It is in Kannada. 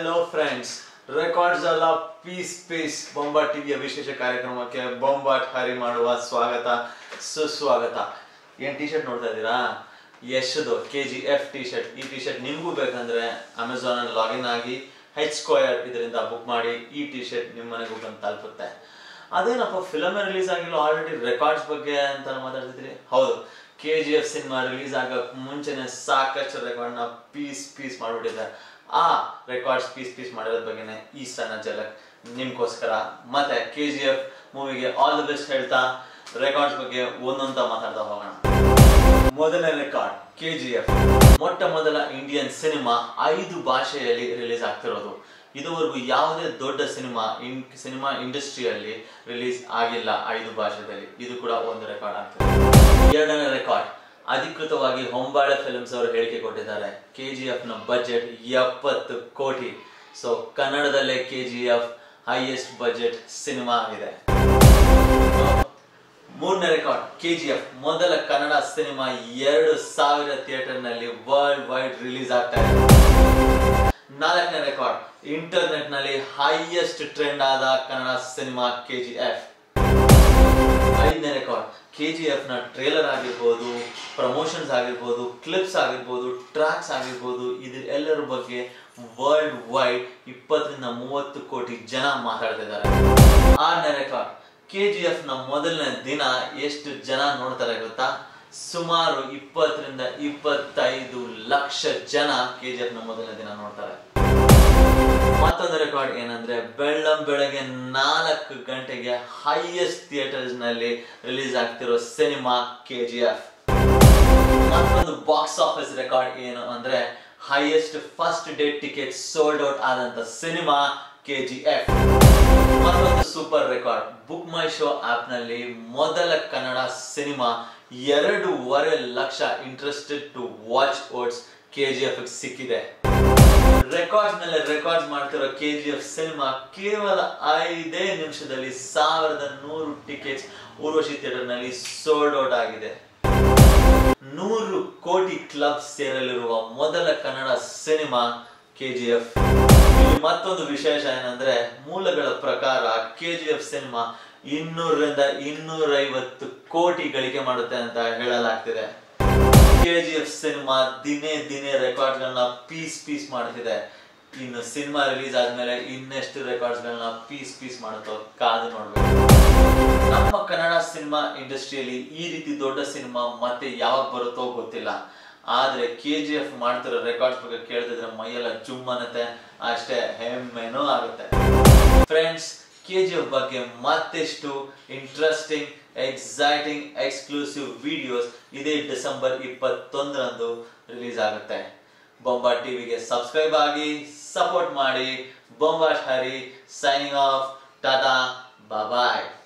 ಹಲೋ ಫ್ರೆಂಡ್ಸ್ ರೆಕಾರ್ಡ್ಸ್ ಅಲ್ಲ ಪೀಸ್ ಪೀಸ್ ಬೊಂಬಾಟ್ ಟಿವಿಯ ವಿಶೇಷ ಕಾರ್ಯಕ್ರಮಕ್ಕೆ ಬೊಂಬಾಟ್ ಹರಿ ಮಾಡುವ ಸ್ವಾಗತ ಸುಸ್ವಾಗತ ಏನ್ ಟಿ ಶರ್ಟ್ ನೋಡ್ತಾ ಇದ್ದೀರಾ ಯಶದು K G F T shirt ಈ ಟಿ ಶರ್ಟ್ ನಿಮ್ಗೂ ಬೇಕಂದ್ರೆ ಅಮೆಝಾನ್ ಅಲ್ಲಿ ಲಾಗಿನ್ ಆಗಿ ಹೆಚ್ ಸ್ಕ್ವಯರ್ ಇದರಿಂದ ಬುಕ್ ಮಾಡಿ ಈ ಟಿ ಶರ್ಟ್ ನಿಮ್ಮ ಮನೆಗೂ ಬಂದು ತಲುಪುತ್ತೆ ಅದೇನಪ್ಪ ಫಿಲಮ್ ರಿಲೀಸ್ ಆಗಿಲ್ಲ ಆಲ್ರೆಡಿ ರೆಕಾರ್ಡ್ಸ್ ಬಗ್ಗೆ ಅಂತ ಮಾತಾಡ್ತಿದ್ರಿ ಹೌದು K G F cinema release ಆಗಕ್ ಮುಂಚೆನೆ ಸಾಕಷ್ಟು ರೆಕಾರ್ಡ್ ನ ಪೀಸ್ ಪೀಸ್ ಮಾಡ್ಬಿಟ್ಟಿದ್ದಾರೆ ಆ ರೆಕಾರ್ಡ್ಸ್ ಪೀಸ್ ಪೀಸ್ ಮಾಡಿರೋದ್ ಬಗ್ಗೆನೆ ಈ ಸಣ್ಣ ಜಲಕ್ ನಿಮ್ಗೋಸ್ಕರ ಮತ್ತೆ ಕೆ ಜಿ ಎಫ್ ಮೂವಿಗೆ ಆಲ್ ದಿ ಬೆಸ್ಟ್ ಹೇಳ್ತಾ ರೆಕಾರ್ಡ್ಸ್ ಬಗ್ಗೆ ಒಂದೊಂದ ಮಾತಾಡ್ತಾ ಹೋಗೋಣ ಮೊದಲನೇ ರೆಕಾರ್ಡ್ ಕೆ ಜಿ ಎಫ್ ಮೊಟ್ಟ ಮೊದಲ ಇಂಡಿಯನ್ ಸಿನಿಮಾ ಐದು ಭಾಷೆಯಲ್ಲಿ ರಿಲೀಸ್ ಆಗ್ತಿರೋದು ಇದುವರೆಗೂ ಯಾವುದೇ ದೊಡ್ಡ ಸಿನಿಮಾ ಇನ್ ಸಿನಿಮಾ ಇಂಡಸ್ಟ್ರಿಯಲ್ಲಿ ರಿಲೀಸ್ ಆಗಿಲ್ಲ ಐದು ಭಾಷೆಯಲ್ಲಿ ಇದು ಕೂಡ ಒಂದು ರೆಕಾರ್ಡ್ ಆಗ್ತದೆ ಎರಡನೇ ರೆಕಾರ್ಡ್ ಅಧಿಕೃತವಾಗಿ ಹೊಂಬಾಳೆ ಫಿಲ್ಮ್ಸ್ ಅವರು ಹೇಳಿಕೆ ಕೊಟ್ಟಿದ್ದಾರೆ ಕೆ ಜಿ ಎಫ್ ನ ಬಜೆಟ್ ಎಪ್ಪತ್ತು ಕೋಟಿ ಸೊ ಕನ್ನಡದಲ್ಲೇ K G F highest budget cinema ಆಗಿದೆ ಮೂರನೇ ರೆಕಾರ್ಡ್ ಕೆ ಜಿ ಎಫ್ ಮೊದಲ ಕನ್ನಡ ಸಿನಿಮಾ ಎರಡು ಸಾವಿರ ಥಿಯೇಟರ್ ನಲ್ಲಿ ವರ್ಲ್ಡ್ ವೈಡ್ ರಿಲೀಸ್ ಆಗ್ತಾ ಇದೆ ನಾಲ್ಕನೇ ರೆಕಾರ್ಡ್ ಇಂಟರ್ನೆಟ್ ನಲ್ಲಿ ಹೈಯೆಸ್ಟ್ ಟ್ರೆಂಡ್ ಆದ Kannada cinema K G F ಐದನೇ ರೆಕಾರ್ಡ್ ಕೆ ಜಿ ಎಫ್ ನ ಟ್ರೇಲರ್ ಆಗಿರ್ಬೋದು ಪ್ರಮೋಷನ್ಸ್ ಆಗಿರ್ಬೋದು ಕ್ಲಿಪ್ಸ್ ಆಗಿರ್ಬೋದು ಟ್ರ್ಯಾಕ್ಸ್ ಆಗಿರ್ಬೋದು ಇದು ಎಲ್ಲರ ಬಗ್ಗೆ ವರ್ಲ್ಡ್ ವೈಡ್ ಇಪ್ಪತ್ತರಿಂದ ಮೂವತ್ತು ಕೋಟಿ ಜನ ಮಾತಾಡ್ತಿದ್ದಾರೆ ಆರನೇ ರೆಕಾರ್ಡ್ ಕೆ ಜಿ ಎಫ್ ನ ಮೊದಲನೇ ದಿನ ಎಷ್ಟು ಜನ ನೋಡ್ತಾರೆ ಗೊತ್ತಾ ಸುಮಾರು ಇಪ್ಪತ್ತರಿಂದ ಇಪ್ಪತ್ತೈದು ಲಕ್ಷ ಜನ ಕೆ ಜಿ ಎಫ್ ನ ಮೊದಲನೇ ದಿನ ನೋಡ್ತಾರೆ ಮತ್ತೊಂದು ರೆಕಾರ್ಡ್ ಏನಂದ್ರೆ ಬೆಳ್ಳಂ ಬೆಳಗ್ಗೆ ನಾಲ್ಕು ಗಂಟೆಗೆ ಹೈಯೆಸ್ಟ್ ಥಿಯೇಟರ್ಸ್ ನಲ್ಲಿ ರಿಲೀಸ್ ಆಗ್ತಿರೋ ಸಿನಿಮಾ ಕೆ ಜಿ ಎಫ್ ಮತ್ತೊಂದು ಬಾಕ್ಸ್ ಆಫೀಸ್ ರೆಕಾರ್ಡ್ ಏನು ಅಂದ್ರೆ highest first day ticket sold out ಆದಂತ ಸಿನಿಮಾ ಕೆ ಜಿ ಎಫ್ ಮತ್ತೊಂದು super record book my show app ನಲ್ಲಿ ಮೊದಲ ಕನ್ನಡ ಸಿನಿಮಾ ಎರಡೂವರೆ lakh interested to watch votes K G F ಸಿಕ್ಕಿದೆ ರೆಕಾರ್ಡ್ಸ್ ಮೇಲೆ ರೆಕಾರ್ಡ್ಸ್ ಮಾಡ್ತಿರೋ ಕೆ ಜಿ ಎಫ್ ಸಿನಿಮಾ ಕೇವಲ ಐದೇ ನಿಮಿಷದಲ್ಲಿ ಸಾವಿರದ ನೂರು ಟಿಕೆಟ್ಸ್ ಊರ್ವಶಿ ಥಿಯೇಟರ್ ನಲ್ಲಿ ಸೋಲ್ಡ್ ಔಟ್ ಆಗಿದೆ ನೂರು ಕೋಟಿ ಕ್ಲಬ್ ಸೇರಲಿರುವ ಮೊದಲ Kannada cinema K G F ಮತ್ತೊಂದು ವಿಶೇಷ ಏನಂದ್ರೆ ಮೂಲಗಳ ಪ್ರಕಾರ ಕೆ ಜಿ ಎಫ್ ಸಿನಿಮಾ ಇನ್ನೂರರಿಂದ ಇನ್ನೂರೈವತ್ತು ಕೋಟಿ ಗಳಿಕೆ ಮಾಡುತ್ತೆ ಅಂತ ಹೇಳಲಾಗ್ತಿದೆ ಕೆ ಜಿ ಎಫ್ ಸಿನಿಮಾ ದಿನೇ ದಿನೇ ರೆಕಾರ್ಡ್ ಗಳನ್ನ ಪೀಸ್ ಪೀಸ್ ಮಾಡ್ತಿದೆ ಇನ್ನು ಸಿನಿಮಾ ರಿಲೀಸ್ ಆದ್ಮೇಲೆ ಇನ್ನೆಷ್ಟು ರೆಕಾರ್ಡ್ಸ್ ಗಳನ್ನ ಪೀಸ್ ಪೀಸ್ ಮಾಡುತ್ತೋ ಕಾದು ನೋಡ್ಬೇಕು ನಮ್ಮ ಕನ್ನಡ ಸಿನಿಮಾ ಇಂಡಸ್ಟ್ರಿಯಲ್ಲಿ ಈ ರೀತಿ ದೊಡ್ಡ ಸಿನಿಮಾ ಮತ್ತೆ ಯಾವಾಗ ಬರುತ್ತೋ ಗೊತ್ತಿಲ್ಲ ಆದ್ರೆ ಕೆ ಜಿ ಎಫ್ ಮಾಡ್ತಿರೋ ರೆಕಾರ್ಡ್ಸ್ ಬಗ್ಗೆ ಕೇಳ್ತಿದ್ರೆ ಮೈಯೆಲ್ಲ ಜುಮ್ ಅನ್ನತ್ತೆ ಅಷ್ಟೇ ಹೆಮ್ಮೆನೂ ಆಗುತ್ತೆ ಫ್ರೆಂಡ್ಸ್ ಕೆ ಜಿ ಎಫ್ ಬಗ್ಗೆ ಮತ್ತೆಷ್ಟು ಇಂಟ್ರೆಸ್ಟಿಂಗ್ ಎಕ್ಸೈಟಿಂಗ್ ಎಕ್ಸ್ಕ್ಲೂಸಿವ್ ವಿಡಿಯೋಸ್ ಇದೇ ಡಿಸೆಂಬರ್ ಇಪ್ಪತ್ತೊಂದರಂದು ರಿಲೀಸ್ ಆಗುತ್ತೆ ಬೊಂಬಾಟ್ ಟಿವಿಗೆ ಸಬ್ಸ್ಕ್ರೈಬ್ ಆಗಿ ಸಪೋರ್ಟ್ ಮಾಡಿ Bombat Hari signing off tata ಬಾಯ್